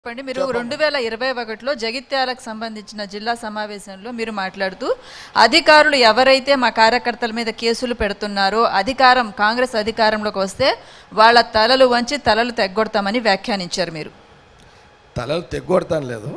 చెప్పండి మీరు రెండు వేల ఇరవై ఒకటిలో జగిత్యాలకు సంబంధించిన జిల్లా సమావేశంలో మీరు మాట్లాడుతూ అధికారులు ఎవరైతే మా కార్యకర్తల మీద కేసులు పెడుతున్నారో అధికారం కాంగ్రెస్ అధికారంలోకి వస్తే వాళ్ళ తలలు వంచి తలలు తెగ్గొడతామని వ్యాఖ్యానించారు మీరు తలలు తెగ్గొడతాను లేదు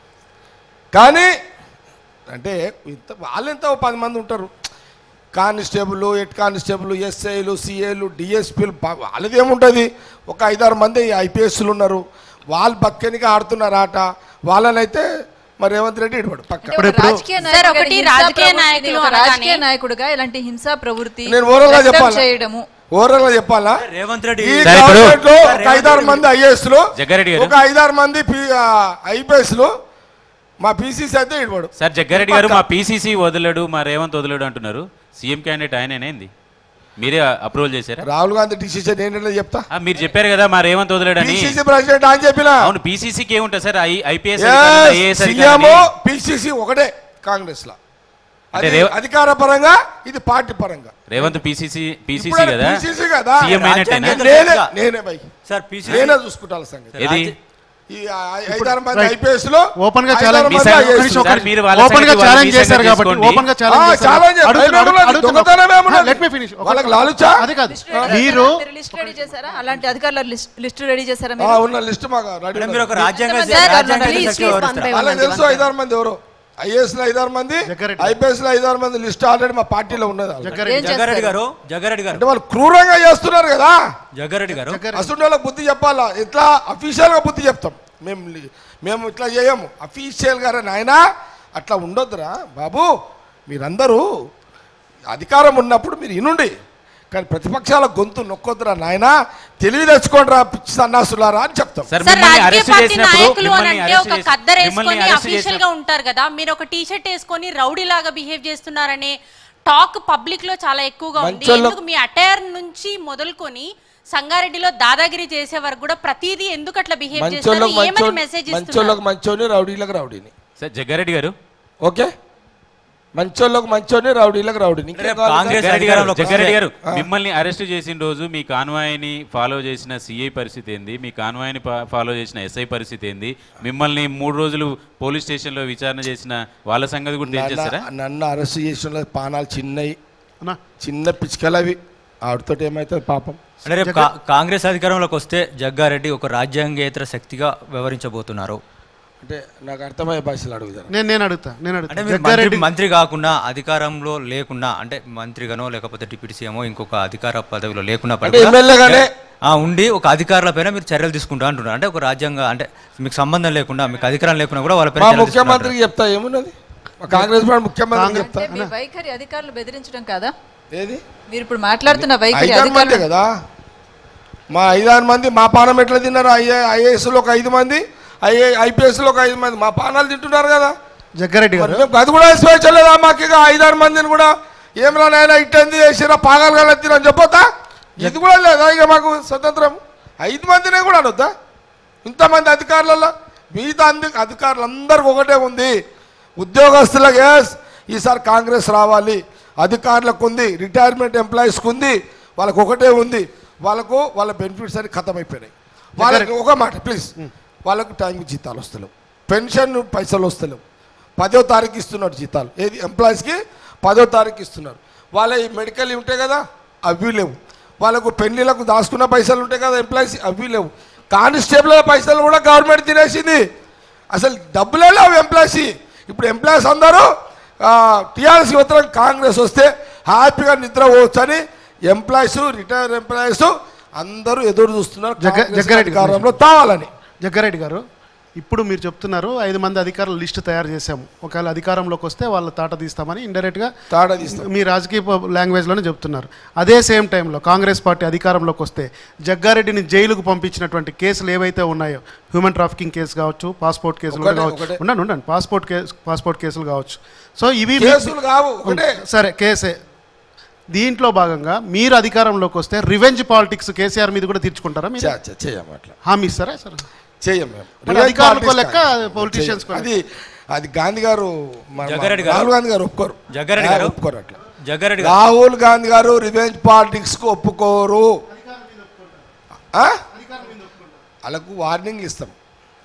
కానీ అంటే ఇంత వాళ్ళెంత ఓ పది మంది ఉంటారు కానిస్టేబుల్ హెడ్ కానిస్టేబుల్ ఎస్ఐలు సిఏలు డిఎస్పీలు వాళ్ళది ఏముంటుంది ఒక ఐదారు మంది ఐపీఎస్లు ఉన్నారు వాళ్ళు బతికనిగా ఆడుతున్నారు ఆట వాళ్ళనైతే మరి రేవంత్ రెడ్డి ఇడబడు పక్క అంటే ఒక రాజకీయ సార్, నాయకుడిగా ఒకటి హింసా రాజకీయ ప్రవృత్తిని, నాయకులు ఒక అనగానే- రాజకీయ నాయకుడిగా ఇలాంటి హింసా ప్రవృత్తి నేను ఓవరాల్గా వ్యక్తం చెప్పాలా చేయడము ఓవరాల్గా చెప్పాలా రేవంత్ రెడ్డి ఈ సార్, ఇప్పుడు- గవర్నమెంట్ లో ఒక రేవంత్ ఐదారు రెడ్డి మంది ఐఏఎస్లు జగ్గారెడ్డి గారు. ఒక ఐదారు మంది ఐపీఎస్లు మా పీసీసీ అయితే ఇడబడు సార్ జగ్గారెడ్డి గారు మా పీసీసీ వదలడు మా రేవంత్ వదలడు అంటున్నారు సీఎం క్యాండిడేట్ ఆయనేనేంది మీరే అప్రూవల్ చేశారా రాహుల్ గాంధీ డిసిషన్ ఏంటంటే చెప్తా ఆ, మీరు చెప్పారు కదా మా రేవంత్ వదలడు అని పిసిసి ప్రెసిడెంట్ అని చెప్పిన అవును పీసీసీకి ఏముంటుంది sir I IPS CM PCC ఒకటే కాంగ్రెస్ లో అంటే అది రేవ- అధికార పరంగా ఇది పార్టీ పరంగా రేవంత్ పీసీసీ పీసీసీ ఇప్పుడు కదా PCC కదా సీఎం అయినట్టేనా రాజ్యాంగ- నేనే నేనే భయ్ సార్ పీసీ నేనే చూసుకుంటాను సంగతి ఏది ఈ ఐ- ఐదారు మంది రైట్. ఐపీఎస్ లో ఓపెన్ గా ఐదారు ఛాలెంజ్ మంది సార్, IAS ఒక నిమిషం, సార్, మీరు వాళ్ళ ఓపెన్ గా సంగతి వాళ్ళ ఛాలెంజ్ మీ చేశారు సంగతి కాబట్టి తీసుకోండి. ఓపెన్ గా ఆ, ఛాలెంజ్ challenge చేయండి. భయమేమున్నది? దొంగతనమేమున్నది? లెట్ మీ ఫినిష్ వాళ్ళకి లాలుచా? అది కాదు మీరు లిస్ట్ రెడీ చేశారా అలాంటి అధికారుల లిస్ట్ లిస్ట్ రెడీ చేశారా ఆ, మీరు ఉన్న లిస్ట్ మాకు రెడీ మేడం, మీరు ఒక రాజ్యాంగ ఎంతమంది సార్? రాజ్యాంగ Please, శక్తి please, వివరిస్తారా? one by one. వాళ్ళకి తెలుసు ఐదారు మంది ఎవరు ఐఏఎస్ లో ఐదారు మంది జగ్గారెడ్డి. ఐపీఎస్ లో ఐదారు మంది లిస్ట్ ఆల్రెడీ మా పార్టీలో ఉన్నది వాళ్ళకి. జగ్గారెడ్డి ఏం జగ్గారెడ్డి చేస్తారు? గారు జగ్గారెడ్డి గారు అంటే వాళ్ళు క్రూరంగా చేస్తున్నారు కదా జగ్గారెడ్డి గారు అసలు వాళ్ళకి బుద్ధి చెప్పాలా ఇట్లా అఫీషియల్ గా బుద్ధి చెప్తాం మేము లి- మేము ఇట్లా చేయము అఫీషియల్ గా నాయన అట్లా ఉండొద్దురా బాబు మీరందరూ అధికారం ఉన్నప్పుడు మీరు ఇనుండి కానీ ప్రతిపక్షాల గొంతు నొక్కొద్దురా నాయన తెలివి తెచ్చుకోండిరా పిచ్చి సన్నాసులారా అని చెప్తాం సార్ సార్ మిమ్మల్ని రాజకీయ అరెస్ట్ పార్టీ చేసినప్పుడు నాయకులు అని మిమ్మల్ని అంటే అరెస్ట్ ఒక చేసి- కద్దరు మిమ్మల్ని వేసుకొని అరెస్ట్ అఫీషియల్ చేసిన- గా ఉంటారు కదా మీరు ఒక టీ షర్ట్ వేసుకొని రౌడీ లాగా బిహేవ్ చేస్తున్నారనే టాక్ పబ్లిక్ లో చాలా ఎక్కువగా ఉంది మంచోళ్ళ- ఎందుకు మీ అటైర్ నుంచి మొదలుకొని సంగారెడ్డిలో దాదాగిరి చేసే వరకు కూడా ప్రతిదీ ఎందుకు అట్లా బిహేవ్ చేస్తారు మంచోళ్ళకి ఏమని మంచోని మెసేజ్ ఇస్తున్నారు మంచోళ్ళకి మంచోని రౌడీలకు రౌడీని సార్ జగ్గారెడ్డి గారు ఓకే మంచోళ్ళకి మంచోని రౌడీలకు రౌడీని ఇంకేం రేపు కావాలి కాంగ్రెస్ సార్? జగ్గారెడ్డి గారు అధికారంలోకి జగ్గారెడ్డి గారు ఆ. మిమ్మల్ని అరెస్ట్ చేసిన రోజు మీ కాన్వాయ్ని ఫాలో చేసిన సిఐ పరిస్థితి ఏంది మీ కాన్వాయ్ని పా- ఫాలో చేసిన ఎస్ఐ పరిస్థితి ఏంది మిమ్మల్ని మూడు రోజులు పోలీస్ స్టేషన్లో విచారణ చేసిన వాళ్ళ సంగతి కూడా తెలియజేస్తారా నన్ను- నన్ను అరెస్ట్ చేసిన పానాలు చిన్నవి అన్నా, చిన్న పిచ్చుకలవి ఆవిడతో ఏమవుతుంది పాపం అంటే రేపు కా- కాంగ్రెస్ అధికారంలోకి వస్తే జగ్గారెడ్డి ఒక రాజ్యాంగేతర శక్తిగా వ్యవహరించబోతున్నారు అంటే నాకు అర్థమయ్యే భాషలు అడుగుతారు నేను నేను అడుగుతా నేను అంటే అడుగుతా మీరు జగ్గారెడ్డి మంత్రి మంత్రి కాకుండా అధికారంలో లేకుండా అంటే మంత్రిగానో లేకపోతే డిప్యూటీ సీఎమో ఇంకొక అధికార పదవిలో లేకుండా అంటే ఎమ్మెల్యేగానే ఆ, ఉండి ఒక అధికారుల పైన మీరు చర్యలు తీసుకుంటా అంటున్నారు అంటే ఒక రాజ్యాంగ అంటే మీకు సంబంధం లేకుండా మీకు అధికారం లేకుండా కూడా వాళ్ళ పైన మా చర్యలు తీసుకుంటా ముఖ్యమంత్రికి చెప్తా ఏమున్నది మా కాంగ్రెస్ పార్టీ ముఖ్యమంత్రికి చెప్తా అంటే మీ వైఖరి అధికారులు బెదిరించడం కాదా ఏది మీరు ఇప్పుడు మాట్లాడుతున్న వైఖరి ఐదారు మంది అధికారులు కదా మా ఐదారు మంది మా పానం ఎట్లా తిన్నారు ఐఏ ఐఏఎస్లో ఒక ఐదు మంది ఐఏ ఐపీఎస్లో ఒక ఐదు మంది మా పానాలు తింటున్నారు కదా జగ్గారెడ్డి మరి గారు మేము అది కూడా స్వేచ్ఛలేదా మాకు ఇక ఐదారు మందిని కూడా ఏం రా నాయన ఇట్టంది చేసిరా పాగాలు కలెత్తిరా అని చెప్పొద్దా ఇది కూడా లేదా ఇక మాకు స్వతంత్రం ఐదు మందినే కూడా అనొద్దా ఇంతమంది అధికారులలో మిగతా అంది అధికారులందరికీ ఒకటే ఉంది ఉద్యోగస్తులకు ఎస్ ఈసారి కాంగ్రెస్ రావాలి అధికారులకు ఉంది రిటైర్మెంట్ ఎంప్లాయీస్కి ఉంది వాళ్ళకు ఒకటే ఉంది వాళ్ళకు వాళ్ళ బెనిఫిట్స్ అని ఖతం అయిపోయినాయి వాళ్ళకి ఒక మాట ప్లీజ్ వాళ్ళకు టైంకి జీతాలు వస్తలేవు పెన్షన్ పైసలు వస్తలేవు పదో తారీఖు ఇస్తున్నారు జీతాలు ఏది ఎంప్లాయీస్కి పదో తారీఖు ఇస్తున్నారు వాళ్ళ ఈ మెడికల్ ఉంటాయి కదా అవి లేవు వాళ్ళకు పెళ్లిలకు దాచుకున్న పైసలు ఉంటాయి కదా ఎంప్లాయీస్ అవి లేవు కానిస్టేబుల్ పైసలు కూడా గవర్నమెంట్ తినేసింది అసలు డబ్బులే లేవు ఎంప్లాయీస్ ఇప్పుడు ఎంప్లాయీస్ అందరూ టీఆర్ఎస్ ఉత్తరం కాంగ్రెస్ వస్తే హ్యాపీగా నిద్ర పోవచ్చని ఎంప్లాయీస్ రిటైర్ ఎంప్లాయీస్ అందరూ ఎదురు చూస్తున్నారు జగ్గ- కాంగ్రెస్ జగ్గారెడ్డి గారు. అధికారంలో తావాలని జగ్గారెడ్డి గారు ఇప్పుడు మీరు చెప్తున్నారు ఐదు మంది అధికారుల లిస్ట్ తయారు చేశాము ఒకవేళ అధికారంలోకి వస్తే వాళ్ళ తాట తీస్తామని ఇండైరెక్ట్గా తాడ తీస్తాం మీ రాజకీయ ప- లాంగ్వేజ్లోనే చెప్తున్నారు అదే సేమ్ టైంలో కాంగ్రెస్ పార్టీ అధికారంలోకి వస్తే జగ్గారెడ్డిని జైలుకు పంపించినటువంటి కేసులు ఏవైతే ఉన్నాయో హ్యూమన్ ట్రాఫికింగ్ కేసు కావచ్చు పాస్పోర్ట్ కేసులు కూడా ఒకటే, కావచ్చు ఒకటే. ఉండండి ఉండండి పాస్పోర్ట్ కేసు పాస్పోర్ట్ కేసులు కావచ్చు సో ఇవి మీ- కేసులు కావు ఒకటే సరే కేసే దీంట్లో భాగంగా మీరు అధికారంలోకి వస్తే రివెంజ్ పాలిటిక్స్ కేసీఆర్ మీద కూడా తీర్చుకుంటారా మీరు చే- చే- చేయము అట్లా హామీ ఇస్తారా సార్ చేయం మేము మరి Revenge అధికారులకో politics లెక్క, కాదు. politicians కో చేయం. అది అది గాంధీ గారు మన- జగ్గారెడ్డి గారు. రాహుల్ గాంధీ గారు ఒప్పుకోరు జగ్గారెడ్డి ఆ, గారు. ఒప్పుకోరు అట్లా జగ్గారెడ్డి గారు రాహుల్ గాంధీ గారు రివెంజ్ పాలిటిక్స్ కు ఒప్పుకోరు ఆ? వాళ్ళకు వార్నింగ్ ఇస్తాం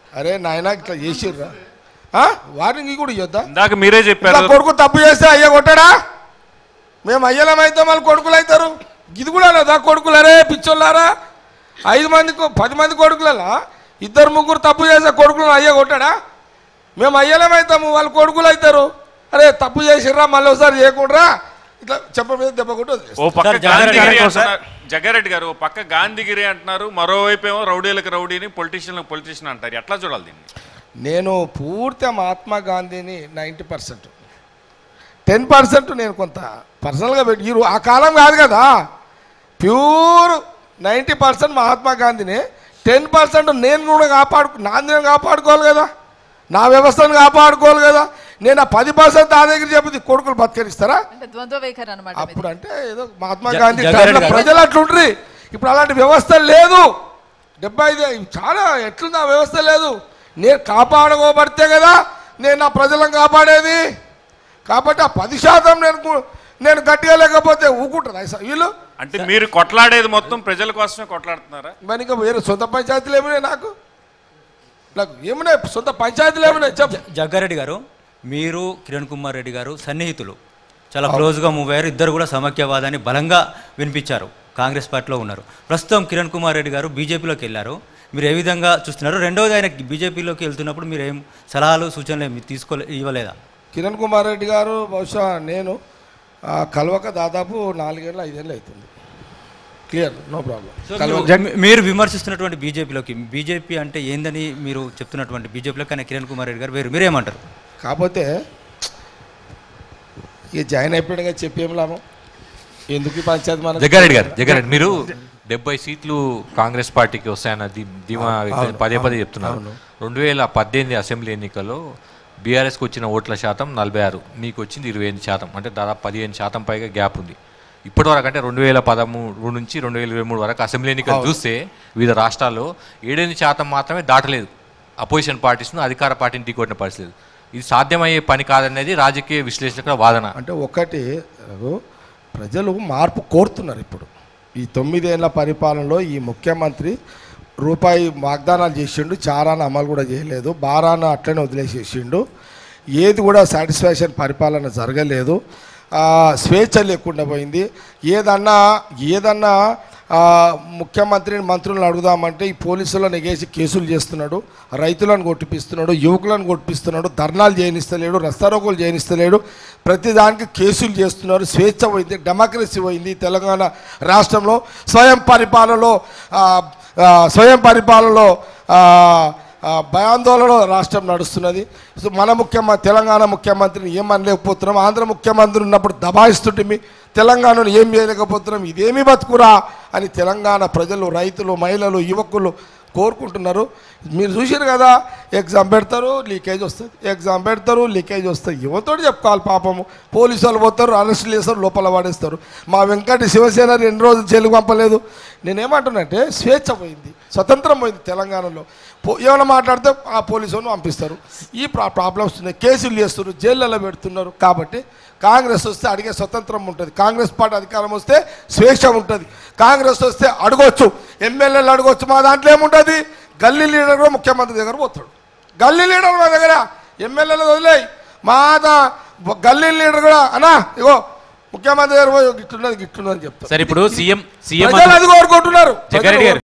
అరే నాయన ఇట్లా చేసిర్రా వార్నింగ్ కూడా ఇవ్వద్దా ఇందాక మీరే ఇట్లా చెప్పారు కొడుకు తప్పు చేస్తే అయ్య కొట్టాడా మేము అయ్యలమైతే మళ్ళీ కొడుకులు అవుతారు ఇది కూడా లేదా కొడుకులరే పిచ్చోళ్ళారా ఐదు మందికి పది మంది కొడుకులలో ఇద్దరు ముగ్గురు తప్పు చేసే కొడుకులను అయ్య కొట్టాడా మేము అయ్యలమైతాము వాళ్ళు కొడుకులు అవుతారు అరే తప్పు చేసిర్రా మళ్ళీ ఒకసారి చేయకుండా ఇట్లా చెప్ప మీద దెబ్బ కొట్టి వదిలేస్తాం. ఓ పక్క సార్, జగ్గారెడ్డి గాంధీగిరి గారి కోసం- అంటున్నారు జగ్గారెడ్డి గారు ఓ పక్క గాంధీగిరి అంటున్నారు మరోవైపు ఏమో రౌడీలకు రౌడీని పొలిటీషియన్లకు పొలిటీషియన్ అంటారు ఎట్లా చూడాలి దీన్ని నేను పూర్తి మహాత్మా గాంధీని నైంటీ పర్సెంట్ టెన్ పర్సెంట్ నేను కొంత పర్సనల్గా పెట్టి ఈ రో- ఆ కాలం కాదు కదా ప్యూర్ నైంటీ పర్సెంట్ మహాత్మా గాంధీని టెన్ పర్సెంట్ నేను కూడా కాపాడు నాది నేను కాపాడుకోవాలి కదా నా వ్యవస్థను కాపాడుకోవాలి కదా నేను ఆ పది పర్సెంట్ నా దగ్గర చెప్పింది కొడుకులు బతకరిస్తారా అంటే ద్వంద్వ వైఖరి అనమాట అప్పుడు అంటే ఏదో మహాత్మా జ- గాంధీ జగ్గారెడ్డి టైంలో గారు. ప్రజలు అట్లుండ్రి ఇప్పుడు అలాంటి వ్యవస్థ లేదు డెబ్బై ఐదు చాలా ఎట్లుంది ఆ వ్యవస్థ లేదు నేను కాపాడుకోబడితే కదా నేను నా ప్రజలను కాపాడేది కాబట్టి ఆ పది శాతం నేను కు- నేను గట్టిగా లేకపోతే ఊకుంటారు అసలు వీళ్ళు అంటే మీరు కొట్లాడేది మొత్తం ప్రజల కోసమే కొట్లాడుతున్నారా మరి ఇంకా వేరే సొంత పంచాయతీలు ఏమున్నాయి నాకు నాకు ఏమున్నాయి సొంత పంచాయతీలు ఏమున్నాయి చెప్పు జగ్గారెడ్డి గారు మీరు కిరణ్ కుమార్ రెడ్డి గారు సన్నిహితులు చాలా క్లోజ్గా మూవ్ అయ్యారు ఇద్దరు కూడా సమైక్యవాదాన్ని బలంగా వినిపించారు కాంగ్రెస్ పార్టీలో ఉన్నారు ప్రస్తుతం కిరణ్ కుమార్ రెడ్డి గారు బీజేపీలోకి వెళ్ళారు మీరు ఏ విధంగా చూస్తున్నారు రెండవది ఆయన బీజేపీలోకి వెళ్తున్నప్పుడు మీరు ఏం సలహాలు సూచనలు ఏమి తీసుకోలే ఇవ్వలేదా కిరణ్ కుమార్ రెడ్డి గారు బహుశా నేను ఆ, కలవక దాదాపు నాలుగేళ్ళు ఐదేళ్ళు అవుతుంది క్లియర్ నో ప్రాబ్లం మీరు- మీ- మీరు విమర్శిస్తున్నటువంటి బీజేపీలోకి బీజేపీ అంటే ఏందని మీరు చెప్తున్నటువంటి బీజేపీలోకి కానీ కిరణ్ కుమార్ రెడ్డి గారు వేరు మీరేమంటారు కాకపోతే ఇక జాయిన్ అయిపోయాడుగా చెప్పేం లాభం ఎందుకు ఈ పంచాయతీ మన జగ్గారెడ్డి గారు జగ్గారెడ్డి మీరు డెబ్బై సీట్లు కాంగ్రెస్ పార్టీకి వస్తాయన్న ధీ- ధీమా వ్యక్తం- పదే పదే చెప్తున్నారు రెండు వేల పద్దెనిమిది అసెంబ్లీ ఎన్నికల్లో బీఆర్ఎస్కి వచ్చిన ఓట్ల శాతం నలభై ఆరు మీకు వచ్చింది ఇరవై ఎనిమిది శాతం అంటే దాదాపు పదిహేను శాతం పైగా గ్యాప్ ఉంది ఇప్పటివరకు అంటే రెండు వేల పదమూడు నుంచి రెండు వేల ఇరవై మూడు వరకు అసెంబ్లీ ఎన్నికలు చూస్తే వివిధ రాష్ట్రాల్లో ఏడెనిమిది శాతం మాత్రమే దాటలేదు అపోజిషన్ పార్టీస్ను అధికార పార్టీని ఢీకొట్టిన పరిస్థితి లేదు. ఇది సాధ్యమయ్యే పని కాదనేది రాజకీయ విశ్లేషకుల వాదన అంటే ఒకటి రఘు, ప్రజలు మార్పు కోరుతున్నారు ఇప్పుడు ఈ తొమ్మిదేళ్ల పరిపాలనలో ఈ ముఖ్యమంత్రి రూపాయి వాగ్దానాలు చేసిండు చారాన అమలు కూడా చేయలేదు బారాన అట్లనే వదిలేసేసిండు ఏది కూడా సాటిస్ఫాక్షన్ పరిపాలన జరగలేదు ఆ, స్వేచ్ఛ లేకుండా పోయింది ఏదన్నా ఏదన్నా ఆ, ముఖ్యమంత్రిని మంత్రులను అడుగుదామంటే ఈ పోలీసులను ఎగేసి కేసులు చేస్తున్నాడు రైతులను కొట్టిపిస్తున్నాడు యువకులను కొట్టిపిస్తున్నాడు ధర్నాలు చేయనిస్తలేడు రస్తారోకోలు చేయనిస్తలేడు ప్రతిదానికి కేసులు చేస్తున్నారు స్వేచ్ఛ పోయింది డెమోక్రసీ పోయింది తెలంగాణ రాష్ట్రంలో స్వయం పరిపాలనలో ఆ, ఆ, స్వయం పరిపాలనలో ఆ, ఆ, భయాందోళనలో రాష్ట్రం నడుస్తున్నది సో మన ముఖ్యమంత్రి తెలంగాణ ముఖ్యమంత్రిని ఏమనలేకపోతున్నాం ఆంధ్ర ముఖ్యమంత్రి ఉన్నప్పుడు దబాయిస్తుంటే తెలంగాణను ఏం చేయలేకపోతున్నాం ఇదేమి బతుకురా అని తెలంగాణ ప్రజలు రైతులు మహిళలు యువకులు కోరుకుంటున్నారు మీరు చూసారు కదా ఎగ్జామ్ పెడతారు లీకేజ్ వస్తుంది ఎగ్జామ్ పెడతారు లీకేజ్ వస్తుంది యువతోటి చెప్పుకోవాలి పాపము పోలీసు వాళ్ళు పోతారు అరెస్టులు చేస్తారు లోపల పడేస్తారు మా వెంకటి శివసేన రెండు రోజులు జైలుకు పంపలేదు నేనేమంటున్నానంటే స్వేచ్ఛ పోయింది స్వతంత్రం పోయింది తెలంగాణలో పో ఏమైనా మాట్లాడితే ఆ పోలీసు వాళ్ళని పంపిస్తారు ఈ ప్రా ప్రాబ్లమ్స్ ఉన్నాయి కేసులు చేస్తున్నారు జైళ్ళలో పెడుతున్నారు కాబట్టి కాంగ్రెస్ వస్తే అడిగే స్వతంత్రం ఉంటుంది కాంగ్రెస్ పార్టీ అధికారం వస్తే స్వేచ్ఛ ఉంటుంది కాంగ్రెస్ వస్తే అడగొచ్చు ఎమ్మెల్యేలు అడగొచ్చు మా దాంట్లో ఏముంటుంది గల్లీ లీడర్ కూడా ముఖ్యమంత్రి దగ్గర పోతాడు గల్లీ లీడర్ మా దగ్గర ఎమ్మెల్యేలు వదిలేయి మా దా- గల్లీ లీడర్ కూడా అన్నా ఇగో ముఖ్యమంత్రి దగ్గర పోయి గిట్టున్నది గిట్టున్నది అని చెప్తారు సార్ ఇప్పుడు సీఎం సీఎం ప్రజలు అది కోరుకుంటున్నారు జగ్గారెడ్డి గారు